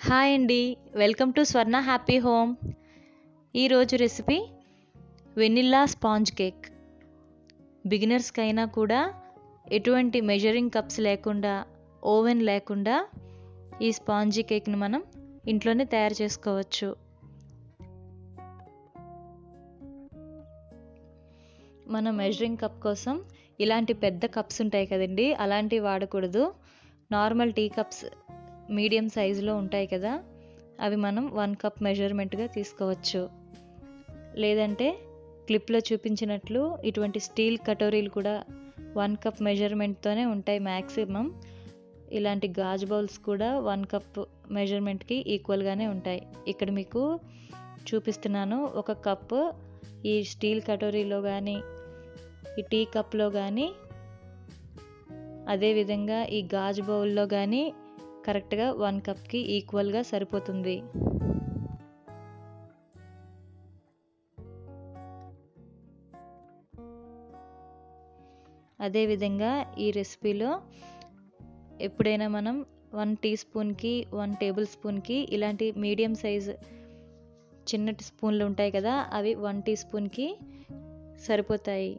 hi అండి welcome to Swarna happy home ఈరోజు recipe vanilla sponge cake బిగినర్స్కి అయినా కూడా ఎటువంటి మెజరింగ్ కప్స్ లేకుండా ఓవెన్ లేకుండా ఈ స్పాంజీ కేక్ని మనం ఇంట్లోనే తయారు చేసుకోవచ్చు మన మెజరింగ్ కప్ కోసం ఇలాంటి పెద్ద కప్స్ ఉంటాయి కదండి అలాంటివి వాడకూడదు నార్మల్ టీ కప్స్ మీడియం సైజులో ఉంటాయి కదా అవి మనం వన్ కప్ మెజర్మెంట్గా తీసుకోవచ్చు లేదంటే క్లిప్లో చూపించినట్లు ఇటువంటి స్టీల్ కటోరీలు కూడా వన్ కప్ మెజర్మెంట్తోనే ఉంటాయి మ్యాక్సిమం ఇలాంటి గాజు బౌల్స్ కూడా వన్ కప్ మెజర్మెంట్కి ఈక్వల్గానే ఉంటాయి ఇక్కడ మీకు చూపిస్తున్నాను ఒక కప్పు ఈ స్టీల్ కటోరీలో కానీ ఈ టీ కప్లో కానీ అదేవిధంగా ఈ గాజు బౌల్లో కానీ కరెక్ట్గా వన్ కప్కి ఈక్వల్గా సరిపోతుంది అదేవిధంగా ఈ రెసిపీలో ఎప్పుడైనా మనం వన్ టీ స్పూన్కి వన్ టేబుల్ స్పూన్కి ఇలాంటి మీడియం సైజ్ చిన్నటి స్పూన్లు ఉంటాయి కదా అవి వన్ టీ స్పూన్కి సరిపోతాయి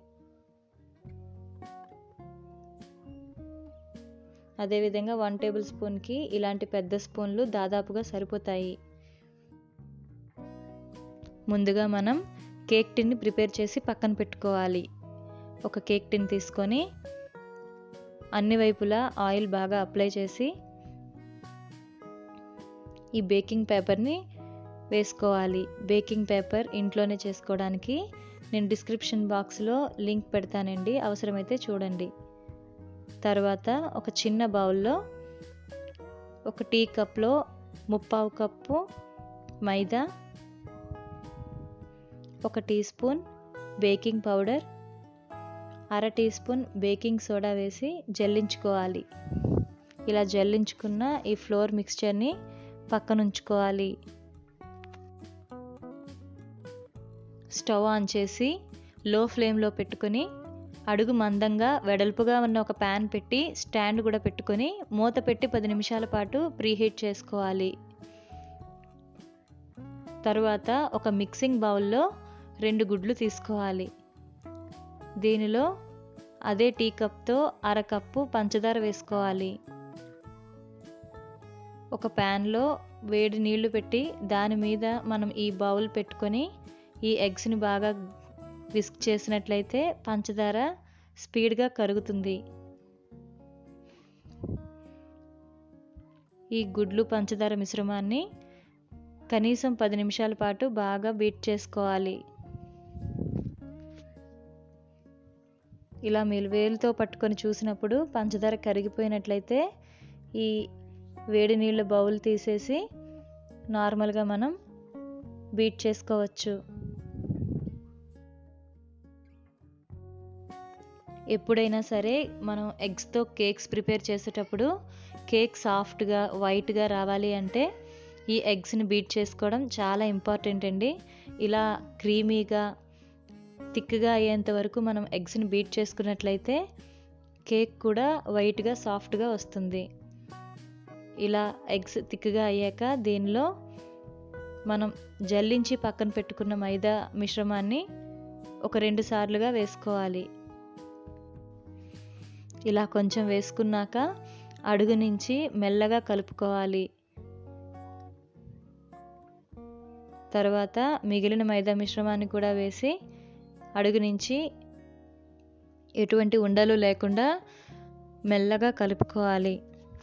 అదేవిధంగా వన్ టేబుల్ స్పూన్కి ఇలాంటి పెద్ద స్పూన్లు దాదాపుగా సరిపోతాయి ముందుగా మనం కేక్ టిన్ని ప్రిపేర్ చేసి పక్కన పెట్టుకోవాలి ఒక కేక్ టిన్ తీసుకొని అన్ని వైపులా ఆయిల్ బాగా అప్లై చేసి ఈ బేకింగ్ పేపర్ని వేసుకోవాలి బేకింగ్ పేపర్ ఇంట్లోనే చేసుకోవడానికి నేను డిస్క్రిప్షన్ బాక్స్లో లింక్ పెడతానండి అవసరమైతే చూడండి తర్వాత ఒక చిన్న బౌల్లో ఒక టీ కప్లో ముప్పావు కప్పు మైదా ఒక టీ స్పూన్ బేకింగ్ పౌడర్ అర టీ స్పూన్ బేకింగ్ సోడా వేసి జల్లించుకోవాలి ఇలా జల్లించుకున్న ఈ ఫ్లోర్ మిక్స్చర్ని పక్కన ఉంచుకోవాలి స్టవ్ ఆన్ చేసి లో ఫ్లేమ్లో పెట్టుకొని అడుగు మందంగా వెడల్పుగా ఉన్న ఒక ప్యాన్ పెట్టి స్టాండ్ కూడా పెట్టుకొని మూత పెట్టి పది నిమిషాల పాటు ప్రీహీట్ చేసుకోవాలి తరువాత ఒక మిక్సింగ్ బౌల్లో రెండు గుడ్లు తీసుకోవాలి దీనిలో అదే టీ కప్తో అరకప్పు పంచదార వేసుకోవాలి ఒక ప్యాన్లో వేడి నీళ్లు పెట్టి దాని మీద మనం ఈ బౌల్ పెట్టుకొని ఈ ఎగ్స్ని బాగా విస్క్ చేసినట్లయితే పంచదార స్పీడ్గా కరుగుతుంది ఈ గుడ్లు పంచదార మిశ్రమాన్ని కనీసం పది నిమిషాల పాటు బాగా బీట్ చేసుకోవాలి ఇలా మీరు వేలుతో పట్టుకొని చూసినప్పుడు పంచదార కరిగిపోయినట్లయితే ఈ వేడి నీళ్ళ బౌల్ తీసేసి నార్మల్గా మనం బీట్ చేసుకోవచ్చు ఎప్పుడైనా సరే మనం ఎగ్స్తో కేక్స్ ప్రిపేర్ చేసేటప్పుడు కేక్ సాఫ్ట్గా వైట్గా రావాలి అంటే ఈ ఎగ్స్ని బీట్ చేసుకోవడం చాలా ఇంపార్టెంట్ అండి ఇలా క్రీమీగా థిక్గా అయ్యేంత వరకు మనం ఎగ్స్ని బీట్ చేసుకున్నట్లయితే కేక్ కూడా వైట్గా సాఫ్ట్గా వస్తుంది ఇలా ఎగ్స్ థిక్గా అయ్యాక దీనిలో మనం జల్లించి పక్కన పెట్టుకున్న మైదా మిశ్రమాన్ని ఒక రెండు సార్లుగా వేసుకోవాలి ఇలా కొంచెం వేసుకున్నాక అడుగు నుంచి మెల్లగా కలుపుకోవాలి తర్వాత మిగిలిన మైదా మిశ్రమాన్ని కూడా వేసి అడుగు నుంచి ఎటువంటి ఉండలు లేకుండా మెల్లగా కలుపుకోవాలి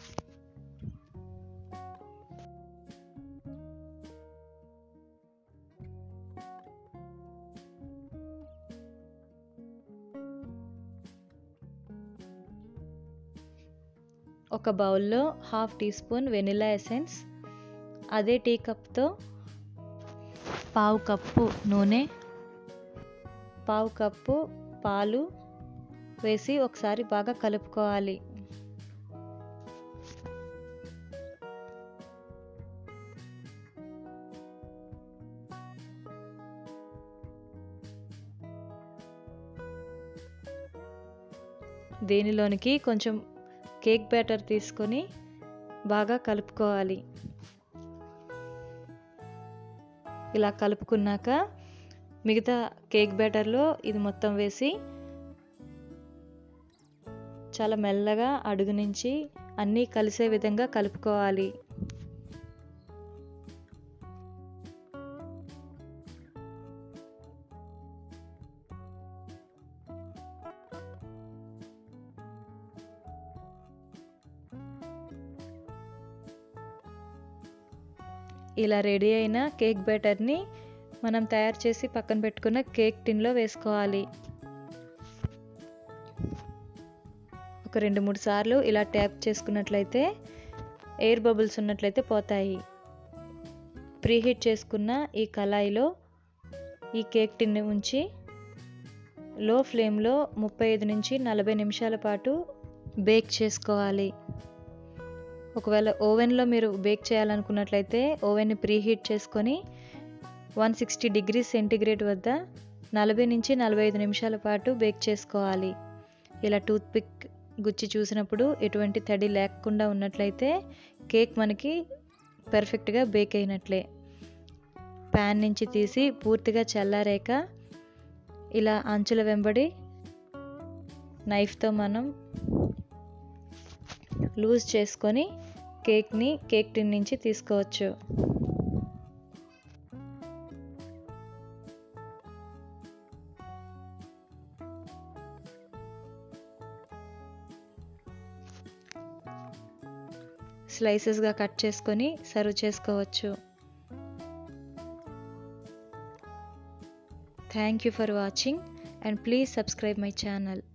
ఒక బౌల్లో half teaspoon vanilla essence అదే టీ కప్తో పావు కప్పు నూనె పావు కప్పు పాలు వేసి ఒకసారి బాగా కలుపుకోవాలి దీనిలోనికి కొంచెం కేక్ బ్యాటర్ తీసుకొని బాగా కలుపుకోవాలి ఇలా కలుపుకున్నాక మిగతా కేక్ బ్యాటర్లో ఇది మొత్తం వేసి చాలా మెల్లగా అడుగు నుంచి అన్నీ కలిసే విధంగా కలుపుకోవాలి ఇలా రెడీ అయిన కేక్ బ్యాటర్ని మనం తయారు చేసి పక్కన పెట్టుకున్న కేక్ టిన్లో వేసుకోవాలి ఒక రెండు మూడు సార్లు ఇలా ట్యాప్ చేసుకున్నట్లయితే ఎయిర్ బబుల్స్ ఉన్నట్లయితే పోతాయి ప్రీహీట్ చేసుకున్న ఈ కళాయిలో ఈ కేక్ టిన్ని ఉంచి లో ఫ్లేమ్లో ముప్పై ఐదు నుంచి నలభై నిమిషాల పాటు బేక్ చేసుకోవాలి ఒకవేళ ఓవెన్లో మీరు బేక్ చేయాలనుకున్నట్లయితే ఓవెన్ని ప్రీహీట్ చేసుకొని వన్ సిక్స్టీ డిగ్రీ సెంటీగ్రేడ్ వద్ద నలభై నుంచి నలభై ఐదు నిమిషాల పాటు బేక్ చేసుకోవాలి ఇలా టూత్పిక్ గుచ్చి చూసినప్పుడు ఎటువంటి తడి లేకుండా ఉన్నట్లయితే కేక్ మనకి పర్ఫెక్ట్గా బేక్ అయినట్లే ప్యాన్ నుంచి తీసి పూర్తిగా చల్లారాక ఇలా అంచుల వెంబడి నైఫ్తో మనం లూజ్ చేసుకొని కేక్ని కేక్ టిన్ నుంచి తీసుకోవచ్చు స్లైసెస్గా కట్ చేసుకొని సర్వ్ చేసుకోవచ్చు thank you for watching and please subscribe my channel